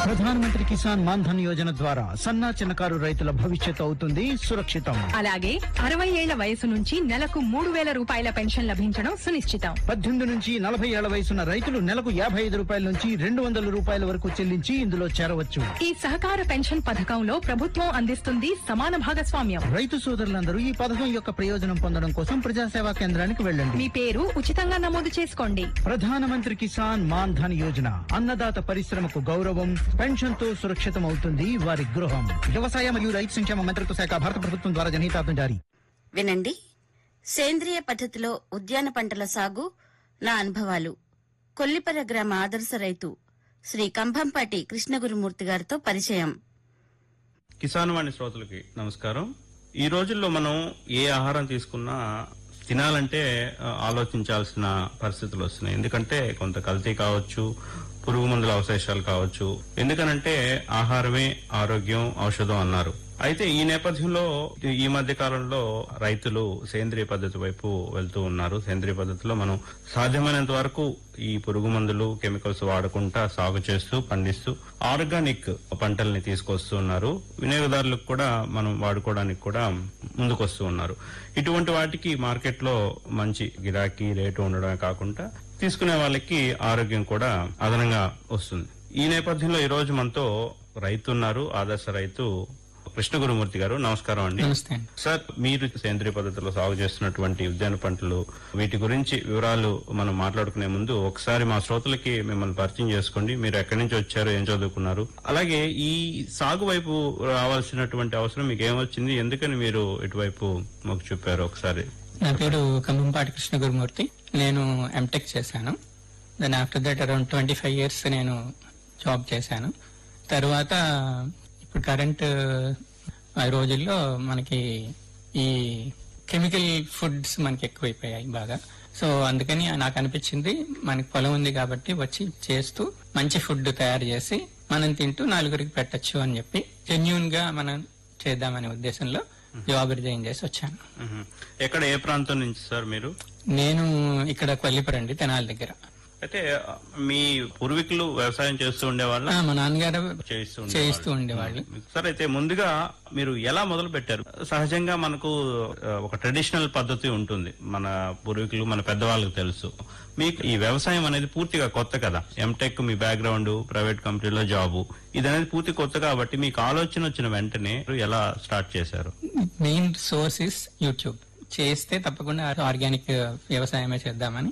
ప్రధానమంత్రి కిసాన్ మాన్ ధన్ యోజన ద్వారా సన్నా చిన్నకారు రైతుల భవిష్యత్తు అవుతుంది సురక్షితం అలాగే అరవై ఏళ్ల వయసు నుంచి నెలకు మూడు వేల రూపాయల పెన్షన్ లభించడం సునిశ్చితం పద్దెనిమిది నుంచి నలభై ఏళ్ల వయసున్న రైతులు నెలకు యాభై ఐదు రూపాయల నుంచి రెండు వందల రూపాయల వరకు చెల్లించి ఇందులో చేరవచ్చు ఈ సహకార పెన్షన్ పథకంలో ప్రభుత్వం అందిస్తుంది సమాన భాగస్వామ్యం రైతు సోదరులందరూ ఈ పథకం యొక్క ప్రయోజనం పొందడం కోసం ప్రజాసేవా కేంద్రానికి వెళ్ళండి మీ పేరు ఉచితంగా నమోదు చేసుకోండి ప్రధానమంత్రి కిసాన్ మాన్ ధన్ యోజన అన్నదాత పరిశ్రమకు గౌరవం పెన్షన్ తో సురక్షితం అవుతుంది వారి గృహం వ్యవసాయ మరియు రైతు సంక్షేమ మంత్రిత్వ శాఖ భారత ప్రభుత్వం ద్వారా జనహితార్థం జారీ వినండి సేంద్రియ పద్ధతిలో ఉద్యాన పంటల సాగు నా అనుభవాలు కొల్లిపర గ్రామ ఆదర్శ రైతు శ్రీ కంభంపాటి కృష్ణగురుమూర్తి గారితో పరిచయం కిసాన్ వాణి శ్రోతలకి నమస్కారం ఈ రోజుల్లో మనం ఏ ఆహారం తీసుకున్నా తినాలంటే ఆ, ఆలోచించాల్సిన పరిస్థితులు వస్తున్నాయి ఎందుకంటే కొంత కల్తీ కావచ్చు పురుగు మందుల అవశేషాలు కావచ్చు ఎందుకనంటే ఆహారమే ఆరోగ్యం ఔషధం అన్నారు అయితే ఈ నేపథ్యంలో ఈ మధ్య కాలంలో రైతులు సేంద్రియ పద్ధతి వైపు వెళ్తూ ఉన్నారు సేంద్రియ పద్ధతిలో మనం సాధ్యమైనంత వరకు ఈ పురుగు మందులు కెమికల్స్ వాడకుండా సాగు చేస్తూ పండిస్తూ ఆర్గానిక్ పంటల్ని తీసుకొస్తూ ఉన్నారు వినియోగదారులకు కూడా మనం వాడుకోవడానికి కూడా ముందుకొస్తూ ఉన్నారు ఇటువంటి వాటికి మార్కెట్లో మంచి గిరాకీ రేటు ఉండడమే కాకుండా తీసుకునే వాళ్ళకి ఆరోగ్యం కూడా అదనంగా వస్తుంది ఈ నేపథ్యంలో ఈ రోజు మనతో రైతు ఉన్నారు ఆదర్శ రైతు కృష్ణ గురుమూర్తి గారు నమస్కారం అండి నమస్తే అండి సార్ మీరు సేంద్రియ పద్ధతిలో సాగు చేస్తున్నటువంటి ఉద్యాన పంటలు వీటి గురించి వివరాలు మనం మాట్లాడుకునే ముందు ఒకసారి మా శ్రోతలకి మిమ్మల్ని పరిచయం చేసుకోండి మీరు ఎక్కడి నుంచి వచ్చారు ఏం చదువుకున్నారు అలాగే ఈ సాగు వైపు రావాల్సినటువంటి అవసరం మీకు ఏమొచ్చింది ఎందుకని మీరు ఇటువైపు మొగ్గు చూపారు ఒకసారి నా పేరు కంభంపాటి కృష్ణ గురుమూర్తి నేను ఎంటెక్ చేశాను then after that around twenty five years నేను జాబ్ చేశాను తర్వాత ఇప్పుడు కరెంట్ ఆ రోజుల్లో మనకి ఈ కెమికల్ ఫుడ్స్ మనకి ఎక్కువైపోయాయి బాగా సో అందుకని నాకు అనిపించింది మనకి పొలం ఉంది కాబట్టి వచ్చి చేస్తూ మంచి ఫుడ్ తయారు చేసి మనం తింటూ నలుగురికి పెట్టచ్చు అని చెప్పి జెన్యున్ గా మనం చేద్దామనే ఉద్దేశంలో జాబ్ రిజైన్ చేసి వచ్చాను మ్మ్. ఎక్కడ ఏ ప్రాంతం నుంచి సార్ మీరు నేను ఇక్కడ కొల్లిపరండి తెనాలి దగ్గర అయితే మీ పూర్వీకులు వ్యవసాయం చేస్తూ ఉండేవాళ్ళ ఆ, మా నాన్నగారు చేయిస్తూ చేయిస్తూ ఉండేవాళ్ళు. ఉండేవాళ్ళు సార్ అయితే ముందుగా మీరు ఎలా మొదలు పెట్టారు సహజంగా మనకు ఆ, ఒక ట్రెడిషనల్ పద్ధతి ఉంటుంది మన పూర్వీకులు మన పెద్దవాళ్ళకి తెలుసు మీకు ఈ వ్యవసాయం అనేది పూర్తిగా కొత్త కదా ఎంటెక్ మీ బ్యాక్గ్రౌండ్ ప్రైవేట్ కంపెనీలో జాబు ఇది అనేది పూర్తి కొత్త కాబట్టి మీకు ఆలోచన వచ్చిన వెంటనే మీరు ఎలా స్టార్ట్ చేశారు మెయిన్ సోర్స్ ఇస్ యూట్యూబ్ చేస్తే తప్పకుండా ఆర్గానిక్ వ్యవసాయమే చేద్దామని